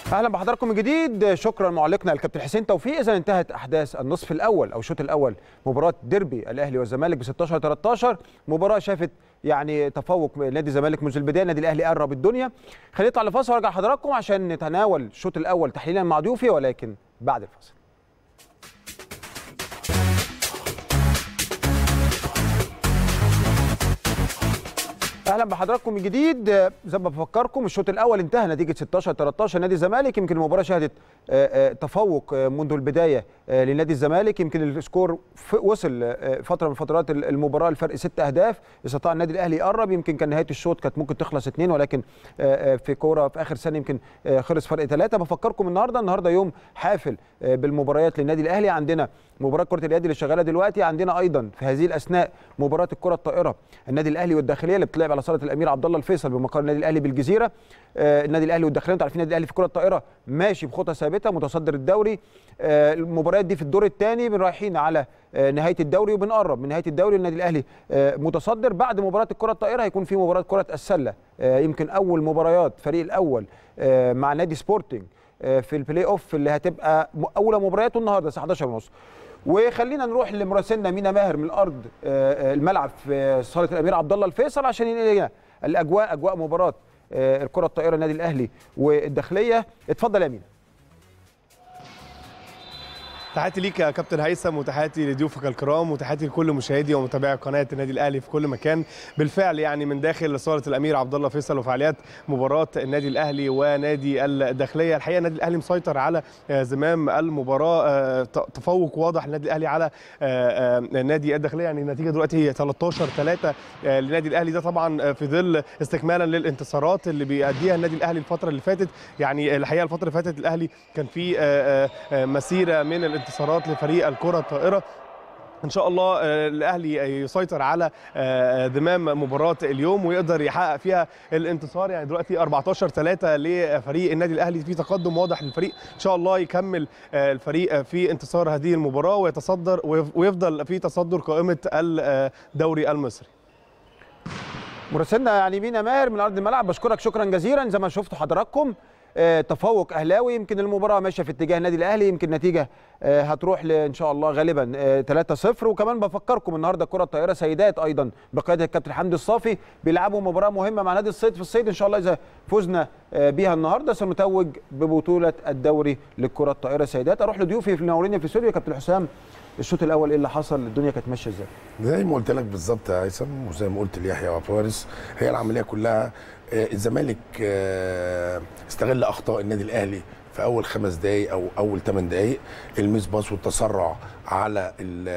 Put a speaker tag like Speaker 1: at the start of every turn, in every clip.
Speaker 1: اهلا بحضراتكم من جديد شكرا معلقنا الكابتن حسين توفيق اذا انتهت احداث النصف الاول او الشوط الاول مباراه ديربي الاهلي والزمالك ب 16 13 مباراه شافت يعني تفوق نادي الزمالك منذ البدايه النادي الاهلي قرب الدنيا خلينا نطلع لفاصل وارجع لحضراتكم عشان نتناول الشوط الاول تحليلا مع ضيوفي ولكن بعد الفاصل اهلا بحضراتكم من جديد زي ما بفكركم الشوط الاول انتهى نتيجه 16 13 نادي الزمالك يمكن المباراه شهدت تفوق منذ البدايه لنادي الزمالك يمكن السكور وصل فتره من فترات المباراه الفرق ست اهداف استطاع النادي الاهلي يقرب يمكن كان نهايه الشوط كانت ممكن تخلص اثنين ولكن في كوره في اخر ثانيه يمكن خلص فرق ثلاثه بفكركم النهارده النهارده يوم حافل بالمباريات للنادي الاهلي عندنا مباراه كره اليد اللي شغاله دلوقتي عندنا ايضا في هذه الاثناء مباراه الكره الطائره النادي الاهلي والداخليه اللي بتلعب على صاله الامير عبد الله الفيصل بمقر النادي الاهلي بالجزيره آه النادي الاهلي والداخليه انتوا عارفين النادي الاهلي في كره الطائره ماشي بخطى ثابته متصدر الدوري آه المباريات دي في الدور الثاني رايحين على آه نهايه الدوري وبنقرب من نهايه الدوري النادي الاهلي متصدر بعد مباراه الكره الطائره هيكون في مباراه كره السله يمكن اول مباريات فريق الاول مع نادي سبورتنج في البلاي اوف اللي هتبقى اولى مبارياته النهارده الساعه 11:30 وخلينا نروح لمراسلنا مينا ماهر من الارض الملعب في صاله الامير عبد الله الفيصل عشان ينقل الاجواء اجواء مباراه الكره الطائره النادي الاهلي والداخليه اتفضل يا مينا
Speaker 2: تحياتي ليك يا كابتن هيثم وتحياتي لضيوفك الكرام وتحياتي لكل مشاهدي ومتابعي قناه النادي الاهلي في كل مكان بالفعل يعني من داخل صاله الامير عبد الله فيصل وفعاليات مباراه النادي الاهلي ونادي الداخليه الحقيقه النادي الاهلي مسيطر على زمام المباراه تفوق واضح النادي الاهلي على نادي الداخليه يعني النتيجه دلوقتي 13 3 للنادي الاهلي ده طبعا في ظل استكمالا للانتصارات اللي بيأديها النادي الاهلي الفتره اللي فاتت يعني الحقيقه الفتره اللي فاتت الاهلي كان في مسيره من الانتصارات لفريق الكره الطائره ان شاء الله الاهلي يسيطر على ذمام مباراه اليوم ويقدر يحقق فيها الانتصار يعني دلوقتي 14 3 لفريق النادي الاهلي في تقدم واضح للفريق ان شاء الله يكمل الفريق في انتصار هذه المباراه ويتصدر ويفضل في تصدر قائمه الدوري المصري
Speaker 1: مراسلنا يعني مينا ماهر من ارض الملعب بشكرك شكرا جزيلا زي ما شفتوا حضراتكم تفوق اهلاوي يمكن المباراه ماشيه في اتجاه النادي الاهلي يمكن نتيجه هتروح ان شاء الله غالبا 3-0 وكمان بفكركم النهارده كره الطائره سيدات ايضا بقياده الكابتن حمدي الصافي بيلعبوا مباراه مهمه مع نادي الصيد في الصيد ان شاء الله اذا فزنا بيها النهارده سنتوج ببطوله الدوري للكره الطائره سيدات اروح لضيوفي في منورين في الاستوديو كابتن حسام الشوط الاول ايه اللي حصل الدنيا كانت ماشيه ازاي
Speaker 3: زي ما قلت لك بالظبط يا هيثم وزي ما قلت ليحيى وفارس هي العمليه كلها الزمالك استغل اخطاء النادي الاهلي في اول خمس دقائق او اول ثمان دقائق الميس باص والتسرع على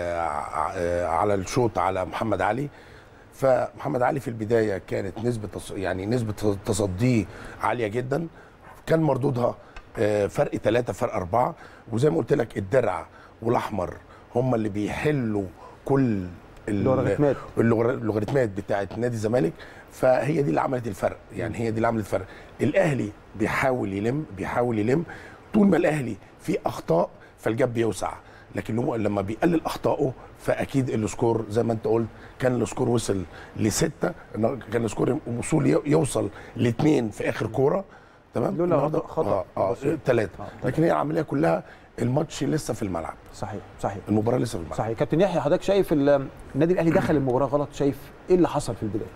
Speaker 3: على الشوط على محمد علي فمحمد علي في البدايه كانت نسبه يعني نسبه تصديه عاليه جدا كان مردودها فرق ثلاثه فرق اربعه وزي ما قلت لك الدرع والاحمر هم اللي بيحلوا كل
Speaker 1: اللوغاريتمات
Speaker 3: اللوغاريتمات بتاعت نادي الزمالك فهي دي اللي عملت الفرق يعني هي دي اللي عملت الفرق الاهلي بيحاول يلم بيحاول يلم طول ما الاهلي في اخطاء فالجاب بيوسع لكن لما بيقلل اخطائه فاكيد السكور زي ما انت قلت كان السكور وصل لسته كان السكور وصول يوصل لاثنين في اخر كوره تمام
Speaker 1: لولا خطا
Speaker 3: اه ثلاثه آه. لكن هي العمليه كلها الماتش لسه في الملعب
Speaker 1: صحيح صحيح
Speaker 3: المباراه لسه في الملعب
Speaker 1: صحيح كابتن يحيى حضرتك شايف النادي الاهلي دخل المباراه غلط شايف ايه اللي حصل في البدايه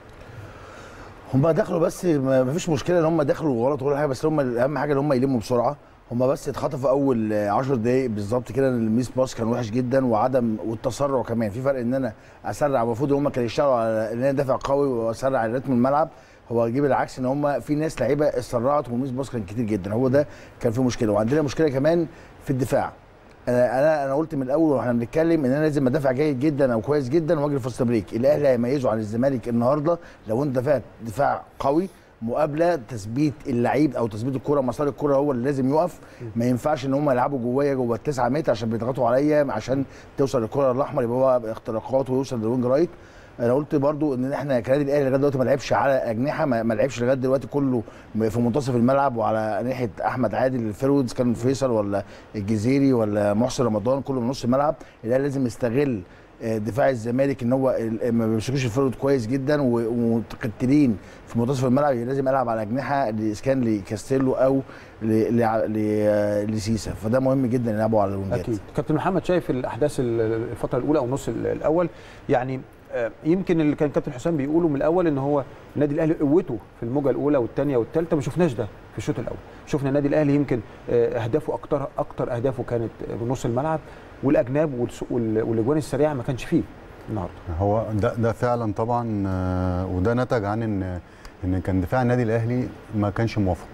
Speaker 4: هم دخلوا بس ما فيش مشكله ان هم دخلوا غلط ولا حاجه بس هم اهم حاجه ان هم يلموا بسرعه هم بس اتخطفوا اول 10 دقائق بالظبط كده الميس باس كان وحش جدا وعدم والتسرع كمان في فرق ان انا اسرع المفروض ان هم كانوا يشتغلوا على ان انا دافع قوي واسرع رتم الملعب هو جيب العكس ان هم في ناس لعيبه اتسرعت والميس باص كان كتير جدا هو ده كان في مشكله وعندنا مشكله كمان في الدفاع انا انا انا قلت من الاول واحنا بنتكلم ان انا لازم ادافع جيد جدا او كويس جدا واجري في السبريك الاهلي هيميزه عن الزمالك النهارده لو انت دفعت دفاع قوي مقابله تثبيت اللعيب او تثبيت الكره مسار الكره هو اللي لازم يقف ما ينفعش ان هم يلعبوا جوايا جوه التسعة متر عشان بيضغطوا عليا عشان توصل الكره الاحمر يبقى هو اختراقات ويوصل للوينج رايت انا قلت برضو ان احنا كنادي الاهلي لغايه دلوقتي ما لعبش على اجنحه ما لعبش لغايه دلوقتي كله في منتصف الملعب وعلى ناحيه احمد عادل الفيرودز كان فيصل ولا الجزيري ولا محسن رمضان كله من نص الملعب الاهلي لازم يستغل آه، دفاع الزمالك ان هو ال- ما بيمسكوش الفرد كويس جدا و- ومتكتلين في منتصف الملعب لازم العب على اجنحه اسكان لكاستيلو او ل- لع- ل- آه، لسيسا فده مهم جدا يلعبوا على الوينجات
Speaker 1: اكيد كابتن محمد شايف الاحداث ال- الفتره الاولى او النص ال- الاول يعني آه، يمكن اللي كان كابتن حسام بيقوله من الاول ان هو النادي الاهلي قوته في الموجه الاولى والثانيه والثالثه ما شفناش ده في الشوط الاول شفنا النادي الاهلي يمكن آه، اهدافه اكتر اكتر اهدافه كانت بنص الملعب والاجناب والس- وال- والاجوان السريعه ما كانش فيه النهارده
Speaker 5: هو ده ده فعلا طبعا آه، وده نتج عن ان ان كان دفاع النادي الاهلي ما كانش موافق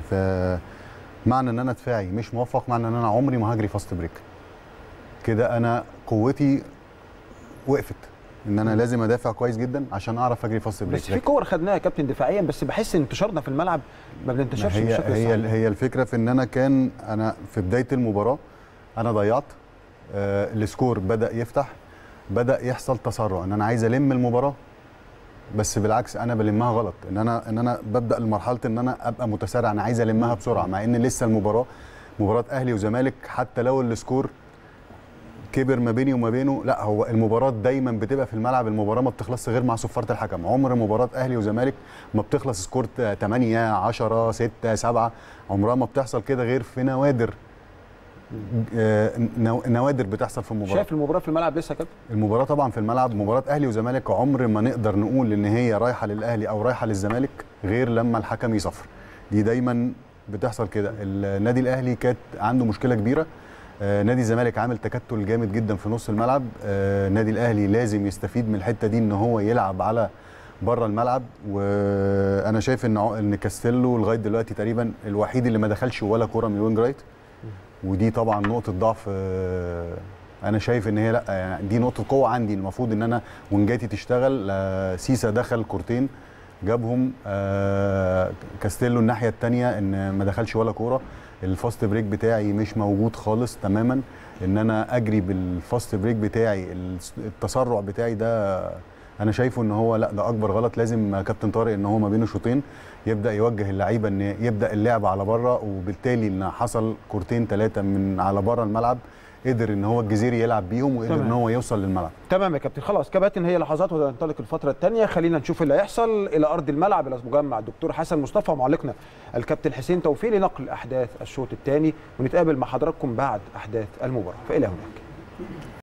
Speaker 5: فمعنى ان انا دفاعي مش موفق معنى ان انا عمري ما هجري فاست بريك كده انا قوتي وقفت ان انا لازم ادافع كويس جدا عشان اعرف اجري فاست بريك
Speaker 1: بس في كور خدناها يا كابتن دفاعيا بس بحس ان انتشارنا في الملعب ما بننتشرش
Speaker 5: هي
Speaker 1: بالشكل
Speaker 5: هي
Speaker 1: الصحيح
Speaker 5: هي الفكره في ان انا كان انا في بدايه المباراه انا ضيعت آه السكور بدا يفتح بدا يحصل تسرع ان انا عايز الم المباراه بس بالعكس انا بلمها غلط ان انا ان انا ببدا لمرحله ان انا ابقى متسارع انا عايز المها بسرعه مع ان لسه المباراه مباراه اهلي وزمالك حتى لو السكور كبر ما بيني وما بينه لا هو المباراه دايما بتبقى في الملعب المباراه ما بتخلصش غير مع صفاره الحكم عمر مباراه اهلي وزمالك ما بتخلص سكور 8 10 6 7 عمرها ما بتحصل كده غير في نوادر آه، نو- نوادر بتحصل في المباراه
Speaker 1: شايف المباراه في الملعب لسه يا كابتن
Speaker 5: المباراه طبعا في الملعب مباراه اهلي وزمالك عمر ما نقدر نقول ان هي رايحه للاهلي او رايحه للزمالك غير لما الحكم يصفر دي دايما بتحصل كده النادي الاهلي كانت عنده مشكله كبيره آه، نادي الزمالك عامل تكتل جامد جدا في نص الملعب آه، النادي الاهلي لازم يستفيد من الحته دي ان هو يلعب على بره الملعب وانا شايف ان ع- ان كاستيلو لغايه دلوقتي تقريبا الوحيد اللي ما دخلش ولا كوره من الوينج رايت ودي طبعا نقطه ضعف آه، انا شايف ان هي لا يعني دي نقطه قوه عندي المفروض ان انا وينجاتي تشتغل آه، سيسا دخل كورتين جابهم آه، كاستيلو الناحيه الثانيه ان ما دخلش ولا كوره الفاست بريك بتاعي مش موجود خالص تماما ان انا اجري بالفاست بريك بتاعي الس- التسرع بتاعي ده انا شايفه ان هو لا ده اكبر غلط لازم كابتن طارق ان هو ما بينه شوطين يبدا يوجه اللعيبه ان يبدا اللعب على بره وبالتالي ان حصل كورتين ثلاثه من على بره الملعب قدر ان هو الجزيري يلعب بيهم وقدر
Speaker 1: تمام.
Speaker 5: ان هو يوصل للملعب
Speaker 1: تمام يا كابتن خلاص كباتن هي لحظات وتنطلق الفترة الثانية خلينا نشوف اللي هيحصل إلى أرض الملعب إلى مجمع الدكتور حسن مصطفى معلقنا الكابتن حسين توفيق لنقل أحداث الشوط الثاني ونتقابل مع حضراتكم بعد أحداث المباراة فإلى هناك